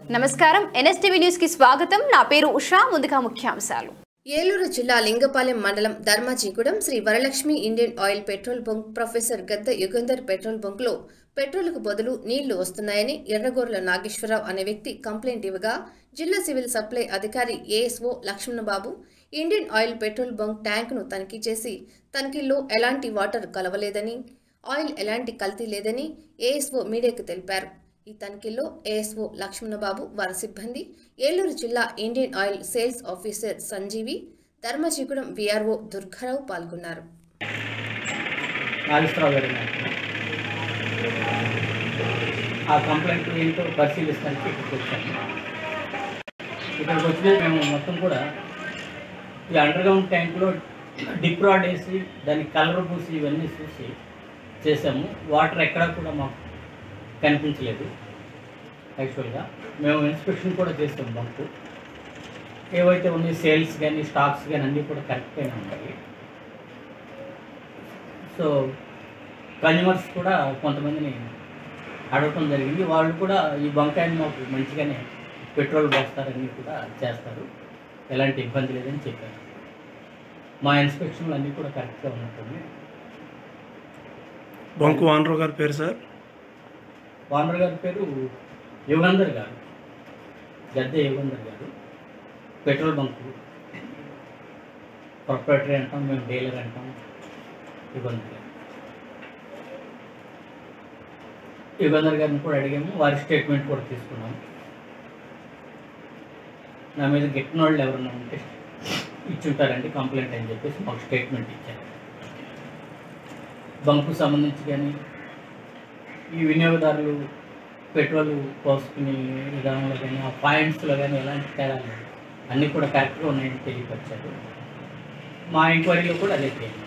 నమస్కారం NSTV news కి స్వాగతం నా పేరు ఉషా ముందుగా ముఖ్యాంశాలు ఏలూరు జిల్లా లింగపాలెం మండలం Dharmajigudem Shri Varalakshmi Indian oil petrol bunk professor Gadda Yugandhar petrol బంక్లో పెట్రోల్కు బదులు నీళ్లు వస్తున్నాయని ఎర్రగోర్ల నాగేశ్వరరావు అనే వ్యక్తి కంప్లైంట్ ఇవ్వగా జిల్లా సివిల్ సప్లై అధికారి ASO Lakshmanababu Indian oil petrol bunk ట్యాంకును తనిఖీ చేసి తనిఖీల్లో ఎలాంటి వాటర్ కలవలేదని ఆయిల్ ఎలాంటి కల్తీ లేదని ఏఎస్ఓ మీడియాకు తెలిపారు ఈ తనిఖీల్లో ఏఎస్ఓ లక్ష్మణబాబు వారి సిబ్బంది ఏలూరు జిల్లా Indian oil sales officer Sanjeevi Dharmajigudem VRO Durgarao పాల్గొన్నారు నాగేశ్వరరావు గారి నాయకుడు. ఆ కంప్లైంట్ ఏంటో పరిశీలిస్తానికి ఇక్కడికి వచ్చాము ఇక్కడికి వచ్చిన మేము మొత్తం కూడా ఈ అండర్ గ్రౌండ్ ట్యాంక్లో డిప్ రాడ్ వేసి దానికి కలర్ పూసి ఇవన్నీ చూసి చేసాము వాటర్ ఎక్కడా కూడా మాకు కనిపించలేదు యాక్చువల్గా మేము ఇన్స్పెక్షన్ కూడా చేసాం బంకు ఏవైతే ఉన్నాయి సేల్స్ కానీ స్టాక్స్ కానీ అన్నీ కూడా కరెక్ట్గానే ఉంటాయి సో కన్జ్యూమర్స్ కూడా కొంతమందిని అడగటం జరిగింది వాళ్ళు కూడా ఈ బంకాయని మాకు మంచిగానే పెట్రోల్ పోస్తారని కూడా చేస్తారు ఎలాంటి ఇబ్బంది లేదని చెప్పారు మా ఇన్స్పెక్షన్లు అన్నీ కూడా కరెక్ట్గా ఉన్నట్టుంది బంకు ఓనర్ గారి పేరు సార్ ఓనర్ గారి పేరు యుగంధర్ గారు గద్దె యుగంధర్ గారు పెట్రోల్ బంకు ప్రొపరేటరీ అంటాం మేము డీలర్ అంటాం యుగంధర్ గారు యుగంధర్ గారిని కూడా అడిగాము వారి స్టేట్మెంట్ కూడా తీసుకున్నాము నా మీద గిట్టిన వాళ్ళు ఎవరన్నా ఉంటే ఇచ్చుంటారండి కంప్లైంట్ అని చెప్పేసి మాకు స్టేట్మెంట్ ఇచ్చారు బంకు సంబంధించి కానీ ఈ వినియోగదారులు పెట్రోల్ పోసుకునే విధానంలో కానీ ఆ పాయింట్స్లో కానీ ఎలాంటి తేడా లేదు అన్నీ కూడా కరెక్ట్గా ఉన్నాయని తెలియపరిచారు మా ఎంక్వైరీలో కూడా అదే తెలియదు